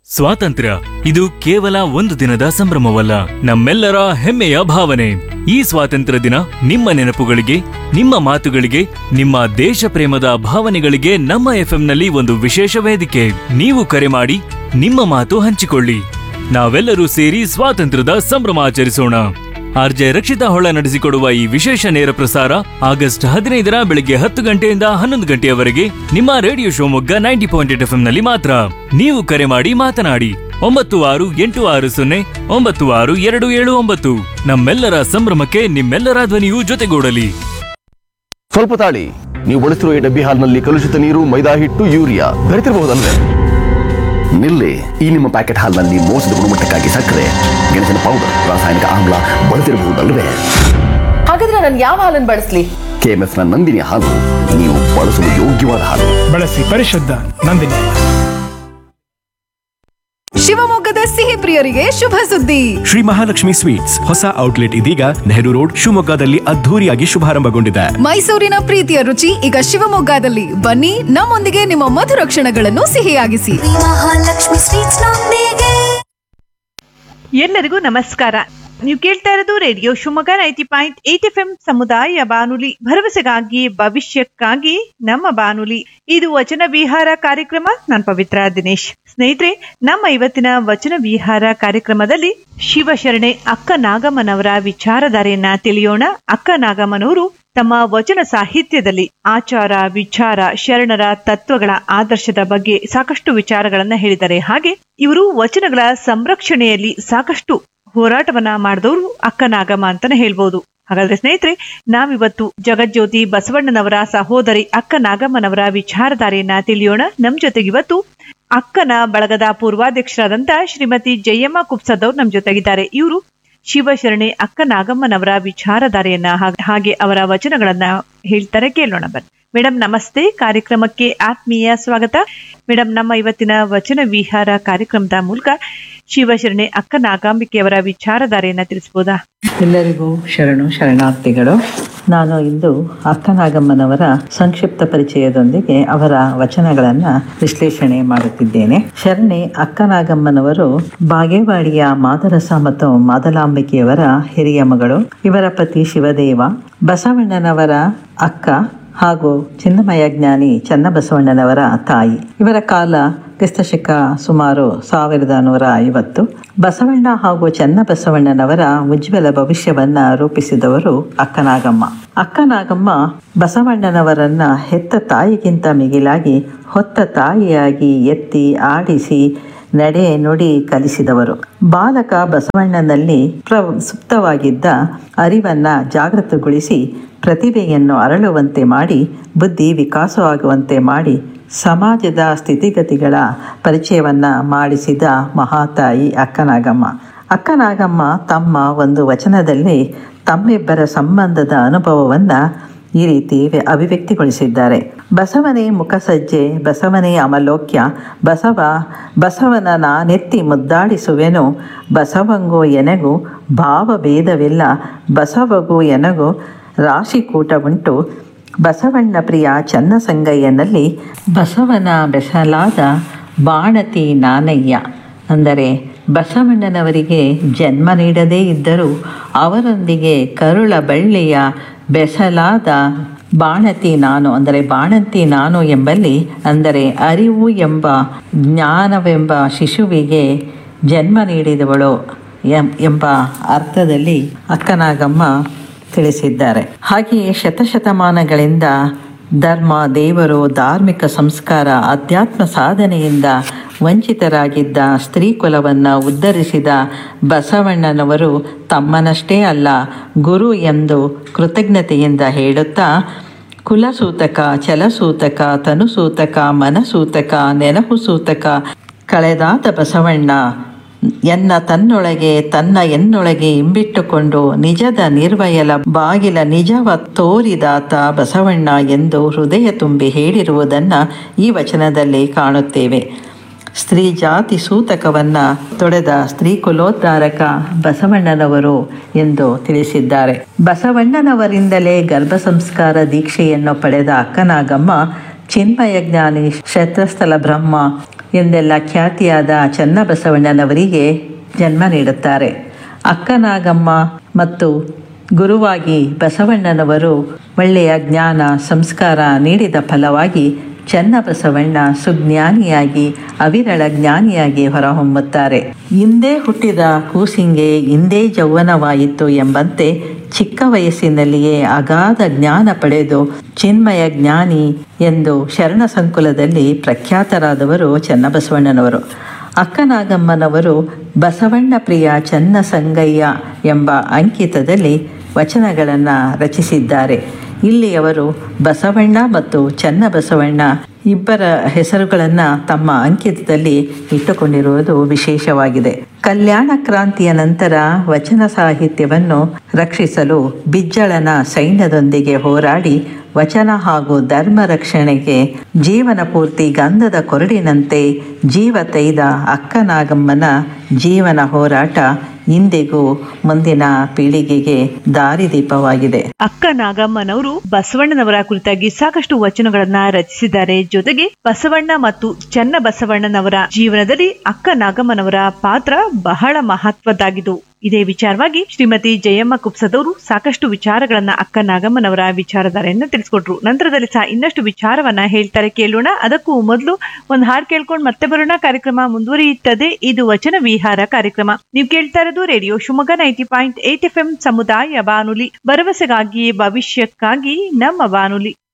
ಸ್ವಾತಂತ್ರ್ಯ ಇದು ಕೇವಲ ಒಂದು ದಿನದ ಸಂಭ್ರಮವಲ್ಲ ನಮ್ಮೆಲ್ಲರ ಹೆಮ್ಮೆಯ ಭಾವನೆ ಈ ಸ್ವಾತಂತ್ರ್ಯ ದಿನ ನಿಮ್ಮ ನೆನಪುಗಳಿಗೆ ನಿಮ್ಮ ಮಾತುಗಳಿಗೆ ನಿಮ್ಮ ದೇಶ ಪ್ರೇಮದ ಭಾವನೆಗಳಿಗೆ ನಮ್ಮ ಎಫ್ಎಂನಲ್ಲಿ ಒಂದು ವಿಶೇಷ ವೇದಿಕೆ ನೀವು ಕರೆ ಮಾಡಿ ನಿಮ್ಮ ಮಾತು ಹಂಚಿಕೊಳ್ಳಿ ನಾವೆಲ್ಲರೂ ಸೇರಿ ಸ್ವಾತಂತ್ರ್ಯದ ಸಂಭ್ರಮ ಆಚರಿಸೋಣ ಆರ್ಜೆ ರಕ್ಷಿತಾ ಹೊಳ ನಡೆಸಿಕೊಡುವ ಈ ವಿಶೇಷ ನೇರ ಪ್ರಸಾರ ಆಗಸ್ಟ್ ಹದಿನೈದರ ಬೆಳಿಗ್ಗೆ ಹತ್ತು ಗಂಟೆಯಿಂದ ಹನ್ನೊಂದು ಗಂಟೆಯವರೆಗೆ ನಿಮ್ಮ radio Shivamogga ninety point eight ನಲ್ಲಿ ಮಾತ್ರ ನೀವು ಕರೆ ಮಾಡಿ ಮಾತನಾಡಿ ಒಂಬತ್ತು ಆರು ಎಂಟು ಆರು ಸೊನ್ನೆ ಒಂಬತ್ತು ಆರು ಎರಡು ಏಳು ಒಂಬತ್ತು ನಮ್ಮೆಲ್ಲರ ಸಂಭ್ರಮಕ್ಕೆ ನಿಮ್ಮೆಲ್ಲರ ಧ್ವನಿಯು ಜೊತೆಗೂಡಲಿ ಸ್ವಲ್ಪ ತಾಳಿ ನೀವು ಬಳಸಿರುವ ಈ ಡಬ್ಬಿ ಹಾಲ್ನಲ್ಲಿ ಕಲುಷಿತ ನೀರು ಮೈದಾ ಹಿಟ್ಟು ಯೂರಿಯಾ ಬೆರೆತಿರಬಹುದಲ್ವೇ ನಿಲ್ಲಿ ಈ ನಿಮ್ಮ ಪ್ಯಾಕೆಟ್ ಹಾಲ್ನಲ್ಲಿ ಮೋಸದ ಗುಣಮಟ್ಟಕ್ಕಾಗಿ ಸಕ್ಕರೆ ಗೆಣಸಿನ ಪೌಡರ್ ರಾಸಾಯನಿಕ ಆಮ್ಲ ಬಳಸಿರಬಹುದಲ್ವೇ ಹಾಗಾದ್ರೆ ನಾನು ಯಾವ ಹಾಲನ್ನು ಬಳಸ್ಲಿ ಕೆಎಂಎಫ್ ನ ನಂದಿನಿ ಹಾಲು ನೀವು ಬಳಸಲು ಯೋಗ್ಯವಾದ ಹಾಲು ಬಳಸಿ ಪರಿಶುದ್ಧ ನಂದಿನಿ ಶಿವಮೊಗ್ಗದ ಸಿಹಿ ಪ್ರಿಯರಿಗೆ ಶುಭ ಸುದ್ದಿ ಶ್ರೀ ಮಹಾಲಕ್ಷ್ಮಿ ಸ್ವೀಟ್ಸ್ ಹೊಸ ಔಟ್ಲೆಟ್ ಇದೀಗ ನೆಹರು ರೋಡ್ ಶಿವಮೊಗ್ಗದಲ್ಲಿ ಅದ್ಧೂರಿಯಾಗಿ ಶುಭಾರಂಭಗೊಂಡಿದೆ ಮೈಸೂರಿನ ಪ್ರೀತಿಯ ರುಚಿ ಈಗ ಶಿವಮೊಗ್ಗದಲ್ಲಿ ಬನ್ನಿ ನಮ್ಮೊಂದಿಗೆ ನಿಮ್ಮ ಮಧುರ ಕ್ಷಣಗಳನ್ನು ಸಿಹಿಯಾಗಿಸಿ ಮಹಾಲಕ್ಷ್ಮಿ ಸ್ವೀಟ್ಸ್ ನೊಂದಿಗೆ ಎಲ್ಲರಿಗೂ ನಮಸ್ಕಾರ ನೀವು ಕೇಳ್ತಾ ಇರೋದು radio Shivamogga ninety point eight F M ಸಮುದಾಯ ಬಾನುಲಿ ಭರವಸೆಗಾಗಿ ಭವಿಷ್ಯಕ್ಕಾಗಿ ನಮ್ಮ ಬಾನುಲಿ ಇದು ವಚನ ವಿಹಾರ ಕಾರ್ಯಕ್ರಮ ನಾನು ಪವಿತ್ರ ದಿನೇಶ್ ಸ್ನೇಹಿತರೆ ನಮ್ಮ ಇವತ್ತಿನ ವಚನ ವಿಹಾರ ಕಾರ್ಯಕ್ರಮದಲ್ಲಿ ಶಿವಶರಣೆ ಅಕ್ಕ ನಾಗಮ್ಮನವರ ವಿಚಾರಧಾರೆಯನ್ನ ತಿಳಿಯೋಣ ಅಕ್ಕ ನಾಗಮ್ಮನವರು ತಮ್ಮ ವಚನ ಸಾಹಿತ್ಯದಲ್ಲಿ ಆಚಾರ ವಿಚಾರ ಶರಣರ ತತ್ವಗಳ ಆದರ್ಶದ ಬಗ್ಗೆ ಸಾಕಷ್ಟು ವಿಚಾರಗಳನ್ನ ಹೇಳಿದ್ದಾರೆ ಹಾಗೆ ಇವರು ವಚನಗಳ ಸಂರಕ್ಷಣೆಯಲ್ಲಿ ಸಾಕಷ್ಟು ಹೋರಾಟವನ್ನ ಮಾಡಿದವರು ಅಕ್ಕ ನಾಗಮ್ಮ ಅಂತಾನೆ ಹೇಳ್ಬೋದು ಹಾಗಾದ್ರೆ ಸ್ನೇಹಿತರೆ ನಾವಿವತ್ತು ಜಗಜ್ಯೋತಿ ಬಸವಣ್ಣನವರ ಸಹೋದರಿ ಅಕ್ಕ ನಾಗಮ್ಮನವರ ವಿಚಾರಧಾರೆಯನ್ನ ತಿಳಿಯೋಣ ನಮ್ ಜೊತೆಗೆ ಇವತ್ತು ಅಕ್ಕನ ಬಳಗದ ಪೂರ್ವಾಧ್ಯಕ್ಷರಾದಂತ ಶ್ರೀಮತಿ ಜಯಮ್ಮ ಕುಪ್ಸದವ್ರು ನಮ್ ಜೊತೆಗಿದ್ದಾರೆ ಇವರು ಶಿವಶರಣೆ ಅಕ್ಕ ನಾಗಮ್ಮನವರ ವಿಚಾರಧಾರೆಯನ್ನ ಹಾಗ್- ಹಾಗೆ ಅವರ ವಚನಗಳನ್ನ ಹೇಳ್ತಾರೆ ಕೇಳೋಣ ಬನ್ನಿ ಮೇಡಮ್ ನಮಸ್ತೆ ಕಾರ್ಯಕ್ರಮಕ್ಕೆ ಆತ್ಮೀಯ ಸ್ವಾಗತ ಮೇಡಮ್ ನಮ್ಮ ಇವತ್ತಿನ ವಚನ ವಿಹಾರ ಕಾರ್ಯಕ್ರಮದ ಮೂಲಕ ಶಿವಶರಣೆ ಅಕ್ಕ ನಾಗಾಂಬಿಕೆಯವರ ವಿಚಾರಧಾರೆಯನ್ನ ತಿಳಿಸಬಹುದಾ ಎಲ್ಲರಿಗೂ ಶರಣು ಶರಣಾರ್ಥಿಗಳು ನಾನು ಇಂದು ಅಕ್ಕನಾಗಮ್ಮನವರ ಸಂಕ್ಷಿಪ್ತ ಪರಿಚಯದೊಂದಿಗೆ ಅವರ ವಚನಗಳನ್ನ ವಿಶ್ಲೇಷಣೆ ಮಾಡುತ್ತಿದ್ದೇನೆ ಶರಣೆ ಅಕ್ಕನಾಗಮ್ಮನವರು ಬಾಗೇವಾಡಿಯ ಮಾದರಸ ಮತ್ತು ಮಾದಲಾಂಬಿಕೆಯವರ ಹಿರಿಯ ಮಗಳು ಇವರ ಪತಿ ಶಿವದೇವ ಬಸವಣ್ಣನವರ ಅಕ್ಕ ಹಾಗೂ ಚಿನ್ನಮಯ ಜ್ಞಾನಿ ಚನ್ನಬಸವಣ್ಣನವರ ತಾಯಿ ಇವರ ಕಾಲ ಕ್ರಿಸ್ತಶಕ ಸುಮಾರು ಸಾವಿರದ ನೂರ ಐವತ್ತು ಬಸವಣ್ಣ ಹಾಗೂ ಚನ್ನಬಸವಣ್ಣನವರ ಉಜ್ವಲ ಭವಿಷ್ಯವನ್ನ ರೂಪಿಸಿದವರು ಅಕ್ಕನಾಗಮ್ಮ ಅಕ್ಕನಾಗಮ್ಮ ಬಸವಣ್ಣನವರನ್ನ ಹೆತ್ತ ತಾಯಿಗಿಂತ ಮಿಗಿಲಾಗಿ ಹೊತ್ತ ತಾಯಿಯಾಗಿ ಎತ್ತಿ ಆಡಿಸಿ ನಡೆ ನುಡಿ ಕಲಿಸಿದವರು ಬಾಲಕ ಬಸವಣ್ಣನಲ್ಲಿ ಪ್ರ ಸುಪ್ತವಾಗಿದ್ದ ಅರಿವನ್ನ ಜಾಗೃತಗೊಳಿಸಿ ಪ್ರತಿಭೆಯನ್ನು ಅರಳುವಂತೆ ಮಾಡಿ ಬುದ್ಧಿ ವಿಕಾಸವಾಗುವಂತೆ ಮಾಡಿ ಸಮಾಜದ ಸ್ಥಿತಿಗತಿಗಳ ಪರಿಚಯವನ್ನ ಮಾಡಿಸಿದ ಮಹಾತಾಯಿ ಅಕ್ಕನಾಗಮ್ಮ ಅಕ್ಕನಾಗಮ್ಮ ತಮ್ಮ ಒಂದು ವಚನದಲ್ಲಿ ತಮ್ಮಿಬ್ಬರ ಸಂಬಂಧದ ಅನುಭವವನ್ನ ಈ ರೀತಿ ವೆ- ಅಭಿವ್ಯಕ್ತಿಗೊಳಿಸಿದ್ದಾರೆ ಬಸವನೇ ಮುಖಸಜ್ಜೆ ಬಸವನೇ ಅಮಲೋಕ್ಯ ಬಸವ ಬಸವನ ನಾನೆತ್ತಿ ಮುದ್ದಾಡಿಸುವೆನು ಬಸವಂಗೋ ಎನಗೂ ಭಾವಭೇದವಿಲ್ಲ ಬಸವಗೂ ಎನಗೂ ರಾಶಿಕೂಟ ಉಂಟು ಬಸವಣ್ಣ ಪ್ರಿಯ ಚನ್ನಸಂಗಯ್ಯನಲ್ಲಿ ಬಸವನ ಬೆಸಲಾದ ಬಾಣತಿ ನಾನಯ್ಯ ಅಂದರೆ ಬಸವಣ್ಣನವರಿಗೆ ಜನ್ಮ ನೀಡದೇ ಇದ್ದರೂ ಅವರೊಂದಿಗೆ ಕರುಳ ಬಳ್ಳಿಯ ಬೆಸಲಾದ ಬಾಣತಿ ನಾನು ಅಂದರೆ ಬಾಣಂತಿ ನಾನು ಎಂಬಲ್ಲಿ ಅಂದರೆ ಅರಿವು ಎಂಬ ಜ್ಞಾನವೆಂಬ ಶಿಶುವಿಗೆ ಜನ್ಮ ನೀಡಿದವಳು ಎಂ- ಎಂಬ ಅರ್ಥದಲ್ಲಿ ಅಕ್ಕನಾಗಮ್ಮ ತಿಳಿಸಿದ್ದಾರೆ ಹಾಗೆಯೇ ಶತಶತಮಾನಗಳಿಂದ ಧರ್ಮ ದೇವರು ಧಾರ್ಮಿಕ ಸಂಸ್ಕಾರ ಅಧ್ಯಾತ್ಮ ಸಾಧನೆಯಿಂದ ವಂಚಿತರಾಗಿದ್ದ ಸ್ತ್ರೀ ಕುಲವನ್ನು ಉದ್ಧರಿಸಿದ ಬಸವಣ್ಣನವರು ತಮ್ಮನಷ್ಟೇ ಅಲ್ಲ ಗುರು ಎಂದು ಕೃತಜ್ಞತೆಯಿಂದ ಹೇಳುತ್ತಾ ಕುಲಸೂತಕ ಚಲಸೂತಕ ತನುಸೂತಕ ಮನಸೂತಕ ನೆನಹು ಸೂತಕ ಕಳೆದಾದ ಬಸವಣ್ಣ ಎನ್ನ ತನ್ನೊಳಗೆ ತನ್ನ ಎನ್ನೊಳಗೆ ಇಂಬಿಟ್ಟುಕೊಂಡು ನಿಜದ ನಿರ್ವಯಲ ಬಾಗಿಲ ನಿಜವ ತೋರಿದಾತ ಬಸವಣ್ಣ ಎಂದು ಹೃದಯ ತುಂಬಿ ಹೇಳಿರುವುದನ್ನು ಈ ವಚನದಲ್ಲಿ ಕಾಣುತ್ತೇವೆ ಸ್ತ್ರೀ ಜಾತಿ ಸೂತಕವನ್ನ ತೊಡೆದ ಸ್ತ್ರೀ ಕುಲೋದ್ಧಾರಕ ಬಸವಣ್ಣನವರು ಎಂದು ತಿಳಿಸಿದ್ದಾರೆ ಬಸವಣ್ಣನವರಿಂದಲೇ ಗರ್ಭ ಸಂಸ್ಕಾರ ದೀಕ್ಷೆಯನ್ನು ಪಡೆದ ಅಕ್ಕನಾಗಮ್ಮ ಚಿನ್ಮಯ ಜ್ಞಾನಿ ಕ್ಷೇತ್ರಸ್ಥಲ ಬ್ರಹ್ಮ ಎಂದೆಲ್ಲ ಖ್ಯಾತಿಯಾದ ಚನ್ನಬಸವಣ್ಣನವರಿಗೆ ಜನ್ಮ ನೀಡುತ್ತಾರೆ ಅಕ್ಕನಾಗಮ್ಮ ಮತ್ತು ಗುರುವಾಗಿ ಬಸವಣ್ಣನವರು ಒಳ್ಳೆಯ ಜ್ಞಾನ ಸಂಸ್ಕಾರ ನೀಡಿದ ಫಲವಾಗಿ ಚನ್ನಬಸವಣ್ಣ ಸುಜ್ಞಾನಿಯಾಗಿ ಅವಿರಳ ಜ್ಞಾನಿಯಾಗಿ ಹೊರಹೊಮ್ಮುತ್ತಾರೆ ಇಂದೇ ಹುಟ್ಟಿದ ಕೂಸಿಂಗೆ ಇಂದೇ ಯೌವನವಾಯಿತು ಎಂಬಂತೆ ಚಿಕ್ಕ ವಯಸ್ಸಿನಲ್ಲಿಯೇ ಅಗಾಧ ಜ್ಞಾನ ಪಡೆದು ಚಿನ್ಮಯ ಜ್ಞಾನಿ ಎಂದು ಶರಣ ಸಂಕುಲದಲ್ಲಿ ಪ್ರಖ್ಯಾತರಾದವರು ಚನ್ನಬಸವಣ್ಣನವರು ಅಕ್ಕನಾಗಮ್ಮನವರು ಬಸವಣ್ಣ ಪ್ರಿಯ ಚನ್ನ ಸಂಗಯ್ಯ ಎಂಬ ಅಂಕಿತದಲ್ಲಿ ವಚನಗಳನ್ನು ರಚಿಸಿದ್ದಾರೆ ಇಲ್ಲಿ ಅವರು ಬಸವಣ್ಣ ಮತ್ತು ಚನ್ನಬಸವಣ್ಣ ಇಬ್ಬರ ಹೆಸರುಗಳನ್ನು ತಮ್ಮ ಅಂಕಿತದಲ್ಲಿ ಇಟ್ಟುಕೊಂಡಿರುವುದು ವಿಶೇಷವಾಗಿದೆ ಕಲ್ಯಾಣ ಕ್ರಾಂತಿಯ ನಂತರ ವಚನ ಸಾಹಿತ್ಯವನ್ನು ರಕ್ಷಿಸಲು ಬಿಜ್ಜಳನ ಸೈನ್ಯದೊಂದಿಗೆ ಹೋರಾಡಿ ವಚನ ಹಾಗೂ ಧರ್ಮ ರಕ್ಷಣೆಗೆ ಜೀವನ ಪೂರ್ತಿ ಗಂಧದ ಕೊರಡಿನಂತೆ ಜೀವ ತೈದ ಅಕ್ಕನಾಗಮ್ಮನ ಜೀವನ ಹೋರಾಟ ಇಂದಿಗೂ ಮುಂದಿನ ಪೀಳಿಗೆಗೆ ದಾರಿದೀಪವಾಗಿದೆ ಅಕ್ಕ ನಾಗಮ್ಮನವರು ಬಸವಣ್ಣನವರ ಕುರಿತಾಗಿ ಸಾಕಷ್ಟು ವಚನಗಳನ್ನ ರಚಿಸಿದ್ದಾರೆ ಜೊತೆಗೆ ಬಸವಣ್ಣ ಮತ್ತು ಚನ್ನ ಬಸವಣ್ಣನವರ ಜೀವನದಲ್ಲಿ ಅಕ್ಕ ನಾಗಮ್ಮನವರ ಪಾತ್ರ ಬಹಳ ಮಹತ್ವದ್ದಾಗಿದ್ದು ಇದೇ ವಿಚಾರವಾಗಿ ಶ್ರೀಮತಿ ಜಯಮ್ಮ ಕುಪ್ಸದವರು ಸಾಕಷ್ಟು ವಿಚಾರಗಳನ್ನ ಅಕ್ಕ ನಾಗಮ್ಮನವರ ವಿಚಾರಧಾರೆಯನ್ನ ತಿಳಿಸ್ಕೊಟ್ರು ನಂತರದಲ್ಲಿ ಸಹ ಇನ್ನಷ್ಟು ವಿಚಾರವನ್ನ ಹೇಳ್ತಾರೆ ಕೇಳೋಣ ಅದಕ್ಕೂ ಮೊದಲು ಒಂದು ಹಾಡು ಕೇಳ್ಕೊಂಡು ಮತ್ತೆ ಬರೋಣ ಕಾರ್ಯಕ್ರಮ ಮುಂದುವರಿಯುತ್ತದೆ ಇದು ವಚನ ವಿಹಾರ ಕಾರ್ಯಕ್ರಮ ನೀವು ಕೇಳ್ತಾ ಇರೋದು radio Shivamogga ninety point eight F M ಸಮುದಾಯ ಬಾನುಲಿ ಭರವಸೆಗಾಗಿ ಭವಿಷ್ಯಕ್ಕಾಗಿ ನಮ್ಮ ಬಾನುಲಿ